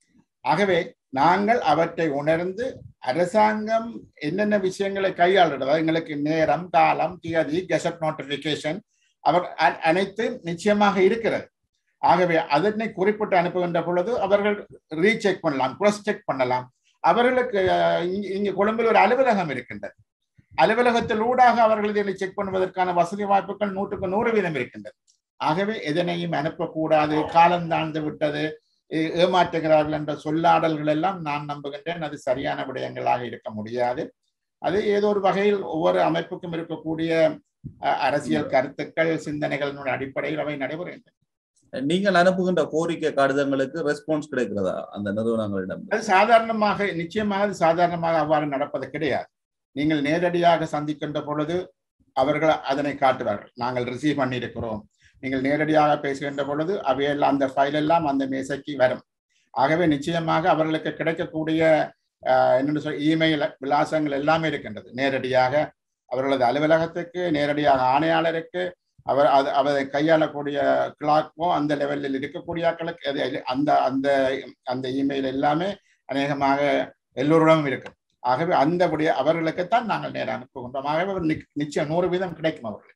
ஆகவே நாங்கள் அவற்றை உணர்ந்து அரசாங்கம் என்னென்ன விஷயங்களை கையாளுறது எங்களுக்கு நேரம் காலம் தியதி கெசட் நோட்டிபிகேஷன் அவர் அ- அனைத்து நிச்சயமாக இருக்கிறது ஆகவே அதனை குறிப்பிட்டு அனுப்புகின்ற பொழுது அவர்கள் ரீசெக் பண்ணலாம் cross செக் பண்ணலாம் அவர்களுக்கு அஹ், இங்க- இங்க கொழும்பில் ஒரு அலுவலகம் இருக்கின்றது அலுவலகத்தில் ஊடாக அவர்கள் இதனை செக் பண்ணுவதற்கான வசதி வாய்ப்புகள் நூற்றுக்கு நூறு வீதம் இருக்கின்றது ஆகவே எதனையும் அனுப்பக்கூடாது காலம் தாழ்ந்து விட்டது ஏ- ஏமாற்றுகிறார்கள் என்ற சொல்லாடல்கள் எல்லாம் நான் நம்புகின்றேன் அது சரியான விடயங்களாக இருக்க முடியாது அது ஏதோ ஒரு வகையில் ஒவ்வொரு அமைப்புக்கும் இருக்கக்கூடிய அஹ், அரசியல் கருத்துக்கள் சிந்தனைகளின் அடிப்படையில் அவை நடைபெறுகின்றன நீங்கள் அனுப்புகின்ற கோரிக்கை கடிதங்களுக்கு ரெஸ்பான்ஸ் கிடைக்கிறதா அந்த நிறுவனங்களிடம் அது சாதாரணமாக நிச்சயமாக அது சாதாரணமாக அவ்வாறு நடப்பது கிடையாது நீங்கள் நேரடியாக சந்திக்கின்ற பொழுது அவர்கள் அதனை காட்டுவார்கள் நாங்கள் ரிசீவ் பண்ணியிருக்கிறோம் நீங்கள் நேரடியாக பேசுகின்ற பொழுது அவையெல்லாம் அந்த ஃபைல் எல்லாம் அந்த மேசைக்கு வரும் ஆகவே நிச்சயமாக அவர்களுக்கு கிடைக்கக்கூடிய ஆஹ், என்னென்னு சொல் இமெயில் விலாசங்கள் எல்லாமே இருக்கின்றது நேரடியாக அவர்களது அலுவலகத்துக்கு நேரடியாக ஆணையாளருக்கு அவர் அது அதை கையாளக்கூடிய கிளாக்கோ அந்த லெவலில் இருக்கக்கூடிய ஆட்களுக்கு அது- அந்த அந்த அந்த இமெயில் எல்லாமே அநேகமாக எல்லோரிடமும் இருக்கும் ஆகவே அந்தபடிய அவர்களுக்குத்தான் நாங்கள் நேரம் அனுப்புகின்றோம் ஆகவே அவர் நிக்- நிச்சயம் நூறு வீதம் கிடைக்கும் அவர்களுக்கு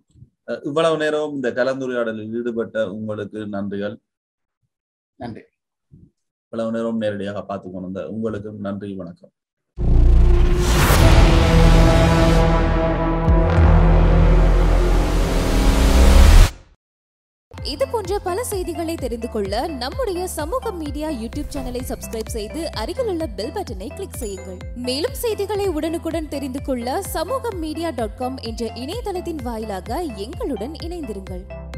அஹ் இவ்வளவு நேரம் இந்த கலந்துரையாடலில் ஈடுபட்ட உங்களுக்கு நன்றிகள் நன்றி இவ்வளவு நேரம் நேரடியாக பார்த்து கொண்ட உங்களுக்கு நன்றி வணக்கம் இது போன்ற பல செய்திகளை தெரிந்து கொள்ள நம்முடைய சமூக மீடியா யூடியூப் சேனலை சப்ஸ்கிரைப் செய்து அருகிலுள்ள பெல் பட்டனை கிளிக் செய்யுங்கள் மேலும் செய்திகளை உடனுக்குடன் தெரிந்து கொள்ள சமூக மீடியா டாட் காம் என்ற இணையதளத்தின் வாயிலாக எங்களுடன் இணைந்திருங்கள்